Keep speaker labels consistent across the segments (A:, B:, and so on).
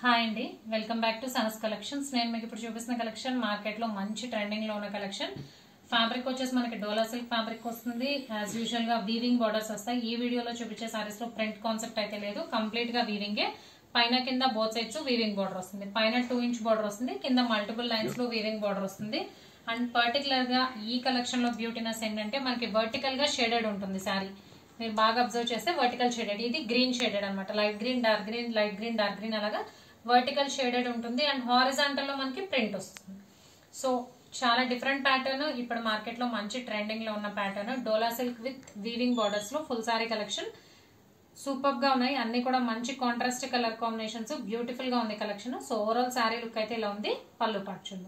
A: hi అండి welcome back to Sanas collections నేను మీకు ఇప్పుడు చూపిస్తున్న కలెక్షన్ మార్కెట్ లో మంచి ట్రెండింగ్ లో ఉన్న కలెక్షన్ ఫ్యాబ్రిక్ వచ్చేసి మనకి డోలా సిల్క్ ఫ్యాబ్రిక్ వస్తుంది యాజ్ యూజువల్ గా వీవింగ్ బార్డర్స్ వస్తాయి ఈ వీడియోలో చూపించే సారీస్ లో ప్రింట్ కాన్సెప్ట్ అయితే లేదు కంప్లీట్ గా వీవింగే పైన కింద బోత్ సైడ్స్ వీవింగ్ బార్డర్ వస్తుంది పైన టూ ఇంచ్ బార్డర్ వస్తుంది కింద మల్టిపుల్ లైన్స్ లో వీవింగ్ బార్డర్ వస్తుంది అండ్ పర్టికులర్ గా ఈ కలెక్షన్ లో బ్యూటీనెస్ ఏంటంటే మనకి వర్టికల్ గా షేడెడ్ ఉంటుంది శారీ మీరు బాగా అబ్జర్వ్ చేస్తే వర్టికల్ షేడెడ్ ఇది గ్రీన్ షేడెడ్ అనమాట light green dark green light green dark green అలాగా వర్టికల్ షేడెడ్ ఉంటుంది అండ్ హారిజాంటల్ లో మనకి ప్రింట్ వస్తుంది సో చాలా డిఫరెంట్ ప్యాటర్న్ ఇప్పుడు మార్కెట్ లో మంచి ట్రెండింగ్ లో ఉన్న pattern dola silk with weaving borders లో ఫుల్ సారీ కలెక్షన్ సూపర్ గా ఉన్నాయి అన్ని కూడా మంచి కాంట్రాస్ట్ కలర్ కాంబినేషన్స్ బ్యూటిఫుల్ గా ఉంది collection so overall sari look అయితే ఇలా ఉంది పళ్ళు పట్టుచుంది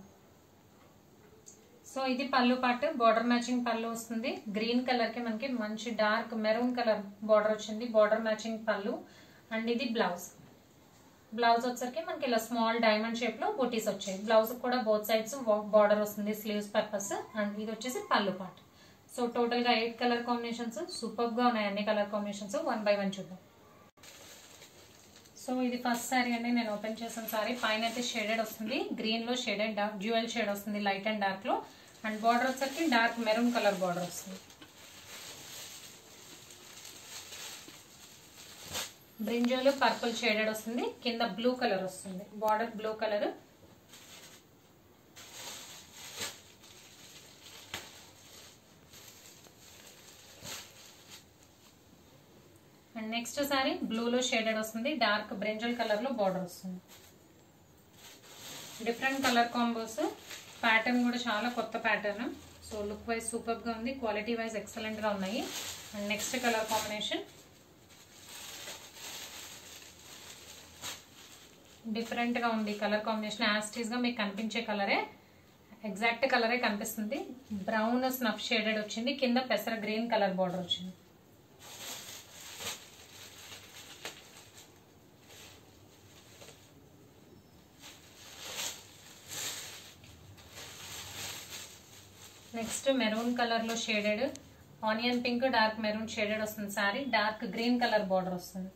A: సో ఇది పళ్ళు పాటు బార్డర్ మ్యాచింగ్ పళ్ళు వస్తుంది గ్రీన్ కలర్ కి మనకి మంచి డార్క్ మెరూన్ కలర్ బార్డర్ వచ్చింది బార్డర్ మ్యాచింగ్ పళ్ళు అండ్ ఇది బ్లౌజ్ బ్లౌజ్ వచ్చరికి మనకి ఇలా స్మాల్ డైమండ్ షేప్ లో బూటీస్ వచ్చాయి బ్లౌజ్ కూడా బోత్ సైడ్స్ బార్డర్ వస్తుంది స్లీవ్స్ పర్పస్ అండ్ ఇది వచ్చేసి పళ్ళు పార్ట్ సో టోటల్ గా ఎయిట్ కలర్ కాంబినేషన్స్ సూపర్ గా ఉన్నాయి అన్ని colour combinations one by one చూద్దాం సో ఇది ఫస్ట్ సారీ అండి నేను ఓపెన్ చేసిన సారీ పైన అయితే షేడెడ్ వస్తుంది గ్రీన్ లో షేడెడ్ డార్క్ డ్యూయల్ షేడ్ వస్తుంది లైట్ అండ్ డార్క్ లో అండ్ బార్డర్ వచ్చరికి డార్క్ మెరూన్ కలర్ బార్డర్ వస్తుంది బ్రింజోలు పర్పుల్ షేడెడ్ వస్తుంది కింద బ్లూ కలర్ వస్తుంది border blue colour and next sari బ్లూలో షేడెడ్ వస్తుంది డార్క్ బ్రింజల్ కలర్ లో బార్డర్ వస్తుంది డిఫరెంట్ కలర్ కాంబోస్ ప్యాటర్న్ కూడా చాలా కొత్త pattern so look wise super గా ఉంది క్వాలిటీ వైజ్ ఎక్సలెంట్ గా ఉన్నాయి and next colour combination different గా ఉంది కలర్ కాంబినేషన్ యాస్టీస్ గా మీకు కనిపించే కలరే ఎగ్జాక్ట్ కలరే కనిపిస్తుంది బ్రౌన్ స్నఫ్ షేడెడ్ వచ్చింది కింద పెసర గ్రీన్ కలర్ బార్డర్ వచ్చింది నెక్స్ట్ మెరూన్ కలర్ లో shaded onion pink dark maroon shaded వస్తుంది sari dark green colour border వస్తుంది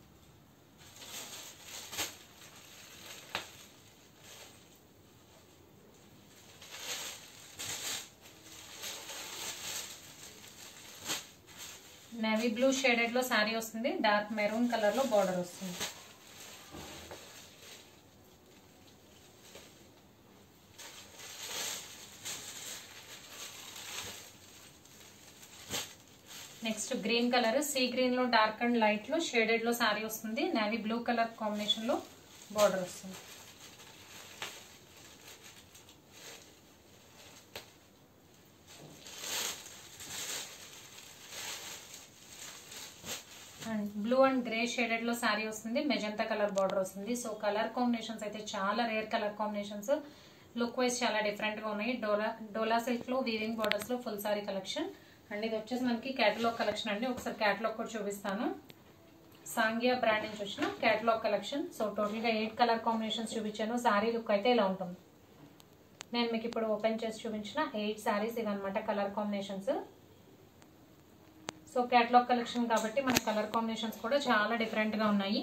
A: నేవీ బ్లూ షేడెడ్ లో శారీ వస్తుంది డార్క్ మెరూన్ కలర్ లో బార్డర్ వస్తుంది next green colour sea green లో డార్క్ అండ్ లైట్ లో షేడెడ్ లో శారీ వస్తుంది నేవీ బ్లూ కలర్ కాంబినేషన్ లో బార్డర్ వస్తుంది and blue and grey shaded లో శారీ వస్తుంది మెజంతా కలర్ బార్డర్ వస్తుంది సో కలర్ కాంబినేషన్స్ అయితే చాలా rare colour combinations look wise చాలా డిఫరెంట్ గా ఉన్నాయి డోలా డోలా సిల్క్ లో వీవింగ్ బార్డర్స్ లో ఫుల్ సారీ కలెక్షన్ అండ్ ఇది వచ్చేసి మనకి క్యాటలాగ్ కలెక్షన్ అండి ఒకసారి క్యాటలాగ్ కూడా చూపిస్తాను సాంగ్యా బ్రాండ్ నుంచి వచ్చిన క్యాటలాగ్ కలెక్షన్ సో టోటల్ గా ఎయిట్ కలర్ కాంబినేషన్స్ చూపించాను సారీ లుక్ అయితే ఇలా ఉంటుంది నేను మీకు ఇప్పుడు ఓపెన్ చేసి చూపించిన ఎయిట్ సారీస్ ఇవన్నమాట colour combinations so catalogue collection కాబట్టి మన కలర్ కాంబినేషన్స్ కూడా చాలా డిఫరెంట్ గా ఉన్నాయి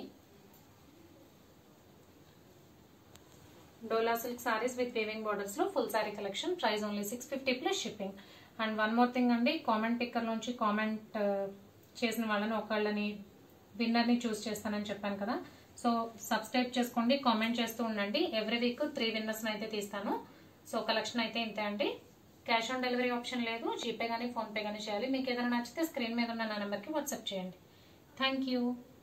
A: dola silk saris with weaving borders లో full sari collection price only six fifty plus shipping and one more thing అండి కామెంట్ పిక్కర్ నుంచి కామెంట్ చేసిన వాళ్ళని ఒకళ్ళని విన్నర్ని చూస్ చేస్తానని చెప్పాను కదా సో సబ్స్క్రైబ్ చేసుకోండి కామెంట్ చేస్తూ ఉండండి ఎవ్రీ వీక్ త్రీ విన్నర్స్ని అయితే తీస్తాను సో కలెక్షన్ అయితే ఇంతే అండి క్యాష్ ఆన్ డెలివరీ ఆప్షన్ లేదు జీపే కానీ ఫోన్పే కానీ చేయాలి మీకు ఏదైనా నచ్చితే స్క్రీన్ మీద ఉన్న నా నెంబర్కి వాట్సాప్ చేయండి థ్యాంక్ యూ